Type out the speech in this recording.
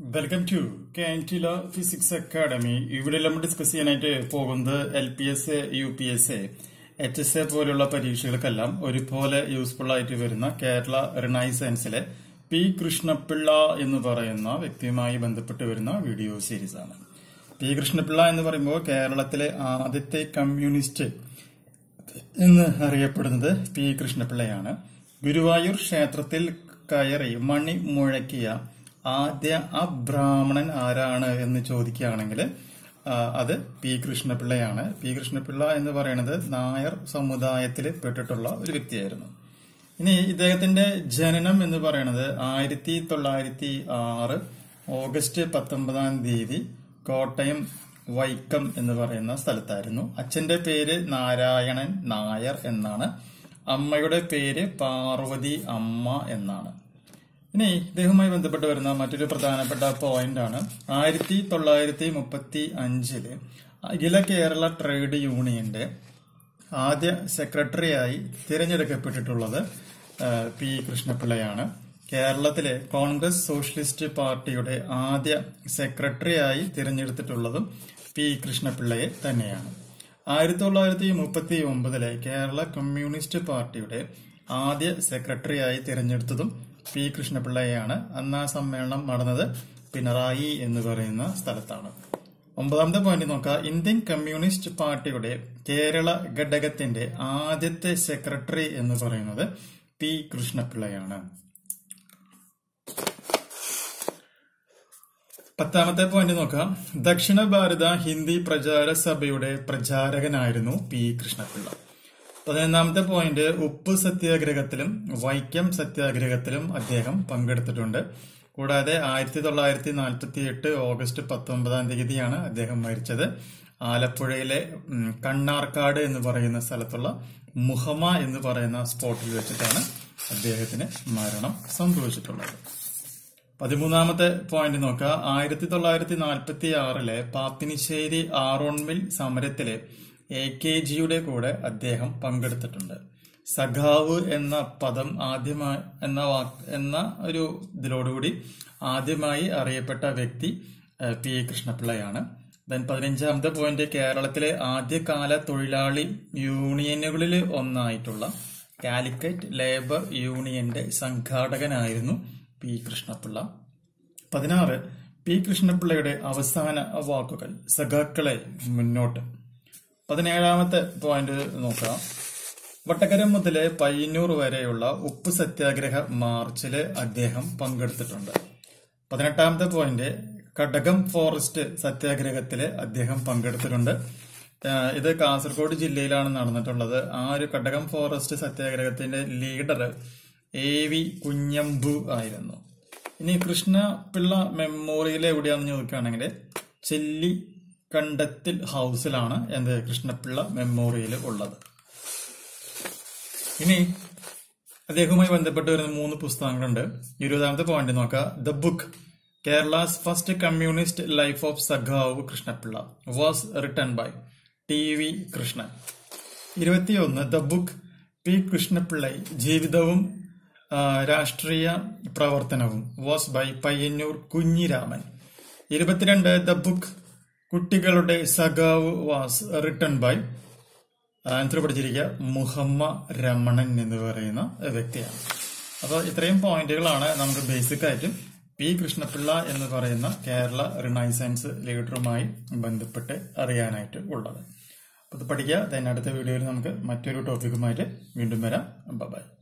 welcome to കാൻറ്റില physics academy ഇവിടെ നമ്മൾ ഡിസ്കസ് ചെയ്യാനായിട്ട് പോകുന്നത് L P S U P S H S A പോലുള്ള പരീക്ഷകൾക്കെല്ലാം ഒരുപോലെ യൂസ്ഫുൾ ആയിട്ട് വരുന്ന കേരള റിനൈസൻസിലെ പി കൃഷ്ണപിള്ള എന്ന് പറയുന്ന വ്യക്തിയുമായി ബന്ധപ്പെട്ട് വരുന്ന വീഡിയോ സീരീസ് ആണ് പി കൃഷ്ണപിള്ള എന്ന് പറയുമ്പോൾ കേരളത്തിലെ ആദ്യത്തെ കമ്മ്യൂണിസ്റ്റ് എന്ന് അറിയപ്പെടുന്നത് പി കൃഷ്ണപിള്ളയാണ് ഗുരുവായൂർ ക്ഷേത്രത്തിൽ കയറി മണി മുഴക്കിയ ആദ്യ അബ്രാഹ്മണൻ ആരാണ് എന്ന് ചോദിക്കുകയാണെങ്കിൽ ആ, അത് പി കൃഷ്ണപിള്ളയാണ് പി കൃഷ്ണപിള്ള എന്ന് പറയുന്നത് നായർ സമുദായത്തിൽ പെട്ടിട്ടുള്ള ഒരു വ്യക്തിയായിരുന്നു ഇനി ഇദ്ദേഹത്തിന്റെ ജനനം എന്ന് പറയുന്നത് ആയിരത്തി തൊള്ളായിരത്തി ആറ് ഓഗസ്റ്റ് പത്തൊമ്പതാം തീയതി കോട്ടയം വൈക്കം എന്ന് പറയുന്ന സ്ഥലത്തായിരുന്നു അച്ഛന്റെ പേര് നാരായണൻ നായർ എന്നാണ് അമ്മയുടെ പേര് പാർവതി അമ്മ എന്നാണ് ഇനി ഇദ്ദേഹവുമായി ബന്ധപ്പെട്ട് വരുന്ന മറ്റൊരു പ്രധാനപ്പെട്ട പോയിന്റ് ആണ് ആയിരത്തി തൊള്ളായിരത്തി മുപ്പത്തി അഞ്ചില് അഖില കേരള ട്രേഡ് യൂണിയന്റെ ആദ്യ സെക്രട്ടറിയായി തിരഞ്ഞെടുക്കപ്പെട്ടിട്ടുള്ളത് ആ, പി കൃഷ്ണപിള്ളയാണ് കേരളത്തിലെ കോൺഗ്രസ് സോഷ്യലിസ്റ്റ് പാർട്ടിയുടെ ആദ്യ സെക്രട്ടറിയായി തിരഞ്ഞെടുത്തിട്ടുള്ളതും പി കൃഷ്ണപിള്ളയെ തന്നെയാണ് ആയിരത്തി തൊള്ളായിരത്തി മുപ്പത്തി ഒമ്പതിലെ കേരള കമ്മ്യൂണിസ്റ്റ് പാർട്ടിയുടെ ആദ്യ സെക്രട്ടറിയായി തിരഞ്ഞെടുത്തതും പി കൃഷ്ണപിള്ളയെയാണ് അന്ന് ആ സമ്മേളനം നടന്നത് പിണറായി എന്ന് പറയുന്ന സ്ഥലത്താണ് ഒമ്പതാമത്തെ പോയിന്റ് നോക്കാം ഇന്ത്യൻ കമ്മ്യൂണിസ്റ്റ് പാർട്ടിയുടെ കേരള ഘടകത്തിന്റെ ആദ്യത്തെ സെക്രട്ടറി എന്ന് പറയുന്നത് പി കൃഷ്ണപിള്ളയാണ് പത്താമത്തെ പോയിന്റ് നോക്കാം ദക്ഷിണ ഭാരത ഹിന്ദി പ്രചാര സഭയുടെ പ്രചാരകനായിരുന്നു പി കൃഷ്ണപിള്ള പതിനൊന്നാമത്തെ പോയിന്റ് ഉപ്പ് സത്യാഗ്രഹത്തിലും വൈക്കം സത്യാഗ്രഹത്തിലും അദ്ദേഹം പങ്കെടുത്തിട്ടുണ്ട് കൂടാതെ ആയിരത്തി തൊള്ളായിരത്തി നാൽപ്പത്തി എട്ട് ഓഗസ്റ്റ് പത്തൊമ്പതാം തീയതിയാണ് അദ്ദേഹം മരിച്ചത് ആലപ്പുഴയിലെ ഉം, കണ്ണാർക്കാട് എന്ന് പറയുന്ന സ്ഥലത്തുള്ള മുഹമ്മ എന്ന് പറയുന്ന സ്പോട്ടിൽ വെച്ചിട്ടാണ് അദ്ദേഹത്തിന് മരണം സംഭവിച്ചിട്ടുള്ളത് പതിമൂന്നാമത്തെ പോയിന്റ് നോക്കുക ആയിരത്തി തൊള്ളായിരത്തി നാൽപ്പത്തി ആറിലെ പാപ്പിനിശ്ശേരി ആറോൺമിൽ സമരത്തിലെ എ കെ ജിയുടെ കൂടെ അദ്ദേഹം പങ്കെടുത്തിട്ടുണ്ട് സഖാവ് എന്ന പദം ആദ്യമായി എന്ന വാക്ക് എന്ന ഒരു ഇതിലോടുകൂടി ആദ്യമായി അറിയപ്പെട്ട വ്യക്തി ഏഹ്, പി കൃഷ്ണപിള്ളയാണ് ദെൻ പതിനഞ്ചാമത്തെ പോയിന്റ് കേരളത്തിലെ ആദ്യകാല തൊഴിലാളി യൂണിയനുകളിൽ ഒന്നായിട്ടുള്ള കാലിക്കറ്റ് ലേബർ യൂണിയന്റെ സംഘാടകനായിരുന്നു പി കൃഷ്ണപിള്ള പതിനാറ് പി കൃഷ്ണപിള്ളയുടെ അവസാന വാക്കുകൾ സഖാക്കളെ മുന്നോട്ട് പതിനേഴാമത്തെ പോയിന്റ് നോക്കാം വട്ടക്കര മുതല് പയ്യന്നൂർ വരെയുള്ള ഉപ്പ് സത്യാഗ്രഹ മാർച്ചില് അദ്ദേഹം പങ്കെടുത്തിട്ടുണ്ട് പതിനെട്ടാമത്തെ പോയിന്റ് കടകം ഫോറസ്റ്റ് സത്യാഗ്രഹത്തില് അദ്ദേഹം പങ്കെടുത്തിട്ടുണ്ട് ആഹ് ഇത് കാസർഗോഡ് ജില്ലയിലാണ് നടന്നിട്ടുള്ളത് ആ ഒരു കടകം ഫോറസ്റ്റ് സത്യാഗ്രഹത്തിന്റെ ലീഡർ എ വി കുഞ്ഞമ്പു ആയിരുന്നു ഇനി കൃഷ്ണപിള്ള മെമ്മോറിയൽ എവിടെയാണെന്ന് ചോദിക്കുകയാണെങ്കിൽ ചെല്ലി കണ്ടത്തിൽ ഹൗസിലാണ് എന്ത് കൃഷ്ണപിള്ള മെമ്മോറിയൽ ഉള്ളത് ഇനി അദ്ദേഹവുമായി ബന്ധപ്പെട്ട് വരുന്ന മൂന്ന് പുസ്തകങ്ങളുണ്ട് ഇരുപതാമത്തെ പോയിന്റ് നോക്കുക the book Kerala's first communist life of Sakhavu Krishna Pillai was written by T V Krishnan ഇരുപത്തിയൊന്ന് ദ ബുക്ക് പി കൃഷ്ണപിള്ളൈ ജീവിതവും ആ, രാഷ്ട്രീയ പ്രവർത്തനവും വാസ് ബൈ പയ്യന്നൂർ കുഞ്ഞിരാമൻ ഇരുപത്തിരണ്ട് ദ ബുക്ക് കുട്ടികളുടെ സഖാവ് വാസ് റിട്ടൺ ബൈ ആൻസർ പഠിച്ചിരിക്കുക മുഹമ്മ രമണൻ എന്ന് പറയുന്ന വ്യക്തിയാണ് അപ്പോൾ ഇത്രയും പോയിന്റുകളാണ് നമുക്ക് ബേസിക് ആയിട്ട് പി കൃഷ്ണപിള്ള എന്ന് പറയുന്ന കേരള റിനൈസൻസ് ലീഡറുമായി ബന്ധപ്പെട്ട് അറിയാനായിട്ട് ഉള്ളത് അപ്പോൾ ഇത് പഠിക്കുക then അടുത്ത വീഡിയോയിൽ നമുക്ക് മറ്റൊരു ടോപ്പിക്കുമായിട്ട് വീണ്ടും വരാം ബൈ